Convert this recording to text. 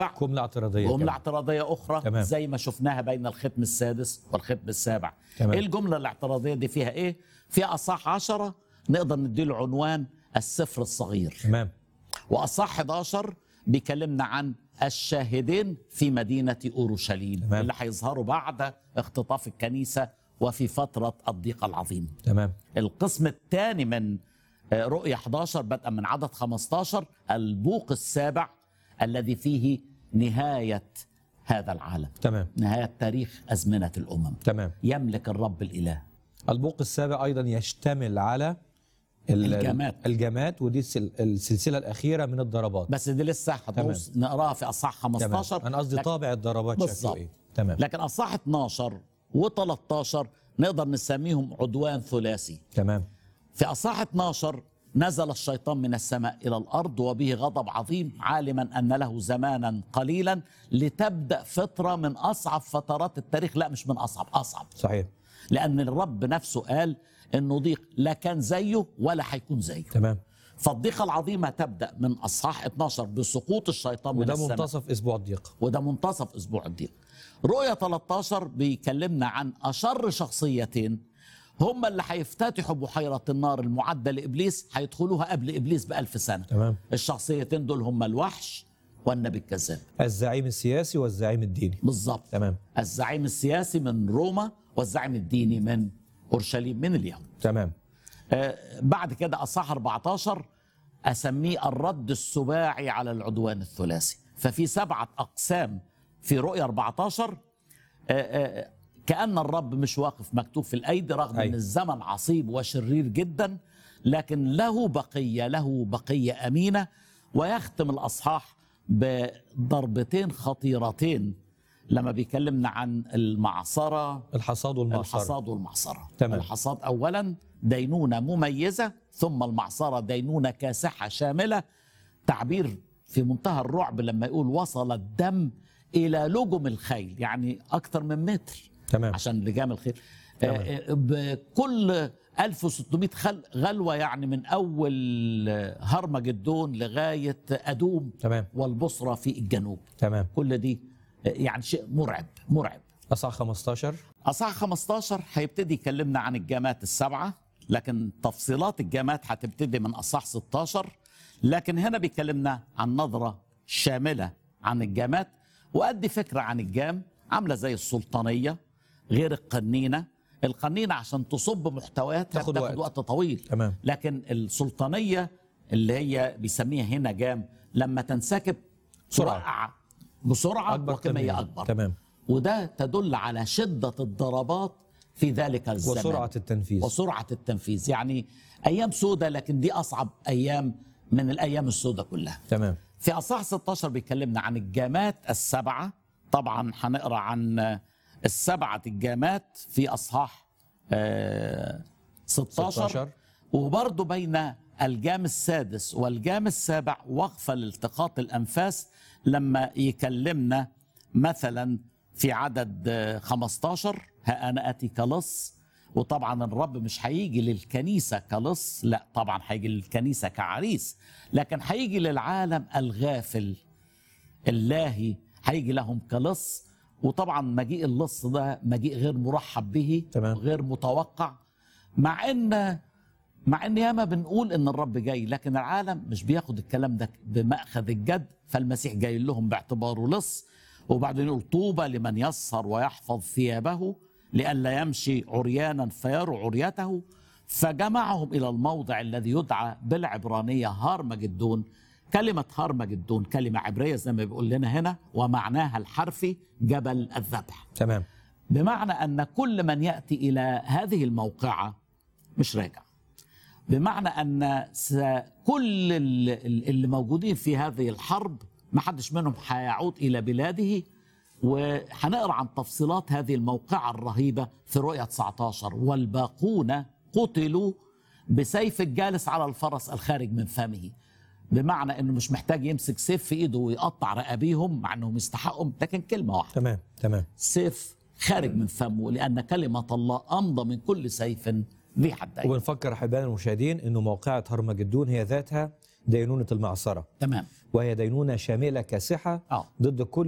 جملة اعتراضية جملة كمان. اعتراضية أخرى تمام. زي ما شفناها بين الختم السادس والختم السابع تمام. إيه الجملة الاعتراضية دي فيها إيه؟ فيها أصح عشرة نقدر نديله عنوان السفر الصغير تمام وأصح 11 بيكلمنا عن الشاهدين في مدينة أورشليم تمام. اللي هيظهروا بعد اختطاف الكنيسة وفي فترة الضيق العظيم تمام القسم الثاني من آه، رؤية 11 بدءا من عدد 15 البوق السابع الذي فيه نهاية هذا العالم تمام نهاية تاريخ أزمنة الأمم تمام يملك الرب الإله البوق السابع ايضا يشتمل على ال- الجامات. الجامات ودي السل- السلسله الاخيره من الضربات بس دي لسه هتوص نقراها في أصح 15 تمام انا قصدي لكن- طابع الضربات شكله بالظبط. ايه تمام لكن أصح 12 و13 نقدر نسميهم عدوان ثلاثي تمام في أصح 12 نزل الشيطان من السماء إلى الأرض وبه غضب عظيم عالما أن له زمانا قليلا لتبدأ فترة من أصعب فترات التاريخ لا مش من أصعب أصعب صحيح لأن الرب نفسه قال إنه ضيق لا كان زيه ولا هيكون زيه تمام فالضيقة العظيمة تبدأ من أصحاح 12 بسقوط الشيطان من وده السماء منتصف اسبوع الضيق وده منتصف اسبوع الضيق رؤية 13 بيكلمنا عن أشر شخصيتين هم اللي هيفتتحوا بحيرة النار المعدة لإبليس هيدخلوها قبل إبليس بألف سنة تمام الشخصيتين دول هم الوحش والنبي الكذاب الزعيم السياسي والزعيم الديني بالظبط تمام الزعيم السياسي من روما والزعيم الديني من أورشليم من اليهود تمام آه، بعد كده أصح 14 أسميه الرد السباعي على العدوان الثلاثي ففي سبعة أقسام في رؤية 14 آه، آه، كأن الرب مش واقف مكتوب في الأيدي رغم أي. أن الزمن عصيب وشرير جدا لكن له بقية له بقية أمينة ويختم الأصحاح بضربتين خطيرتين لما بيكلمنا عن المعصرة الحصاد والمعصره الحصاد والمعصرة تمام. الحصاد أولا دينونة مميزة ثم المعصرة دينونة كاسحة شاملة تعبير في منتهى الرعب لما يقول وصل الدم إلى لجم الخيل يعني أكثر من متر تمام عشان لجام الخيل تمام. آه، آه، بكل 1600 خل غلوة يعني من أول آه، هرمجدون لغاية أدوم تمام والبصرة في الجنوب تمام كل دي آه، يعني شيء مرعب مرعب اصح 15 أصح 15 هيبتدي يكلمنا عن الجامات السبعة لكن تفصيلات الجامات هتبتدي من أصح 16 لكن هنا بيكلمنا عن نظرة شاملة عن الجامات وأدي فكرة عن الجام عاملة زي السلطانية غير القنينة القنينة عشان تصب محتوياتها تاخد بتاخد وقت. وقت طويل تمام لكن السلطانية اللي هي بيسميها هنا جام لما تنسكب بسرعة. توقع بسرعة اكبر وكمية كمية. أكبر تمام وده تدل على شدة الضربات في ذلك الزمان وسرعه التنفيذ وسرعة التنفيذ يعني أيام سودة لكن دي أصعب أيام من الأيام السودة كلها تمام في أصح 16 بيكلمنا عن الجامات السبعة طبعا هنقرأ عن السبعة الجامات في أصحاح آه، 16, 16 وبرضه بين الجام السادس والجام السابع وقفة لالتقاط الأنفاس لما يكلمنا مثلا في عدد آه، 15 ها أنا أتي كلص وطبعا الرب مش هيجي للكنيسة كلص لا طبعا هيجي للكنيسة كعريس لكن هيجي للعالم الغافل اللاهي هيجي لهم كلص وطبعا مجيء اللص ده مجيء غير مرحب به تمام. غير متوقع مع ان مع ان ياما بنقول ان الرب جاي لكن العالم مش بياخد الكلام ده بمأخذ الجد فالمسيح جاي لهم باعتباره لص وبعدين يقول طوبى لمن يسهر ويحفظ ثيابه لئلا يمشي عريانا فيروا عريته فجمعهم الى الموضع الذي يدعى بالعبرانيه هارمجدون كلمه هارمجدون كلمه عبريه زي ما بيقول لنا هنا ومعناها الحرفي جبل الذبح تمام بمعنى ان كل من ياتي الى هذه الموقعه مش راجع بمعنى ان س- كل ال- ال- اللي موجودين في هذه الحرب ما حدش منهم هيعود الى بلاده وهنقرا عن تفصيلات هذه الموقعه الرهيبه في رؤيه 19 والباقون قتلوا بسيف الجالس على الفرس الخارج من فمه بمعنى انه مش محتاج يمسك سيف في ايده ويقطع رقابيهم مع انهم يستحقوا لكن كلمه واحده تمام تمام سيف خارج من فمه لأن كلمة الله أمضى من كل سيف ذي حدين وبنفكر احبائنا المشاهدين انه موقعة هرمجدون هي ذاتها دينونة المعصرة تمام وهي دينونة شاملة كاسحة آه. ضد كل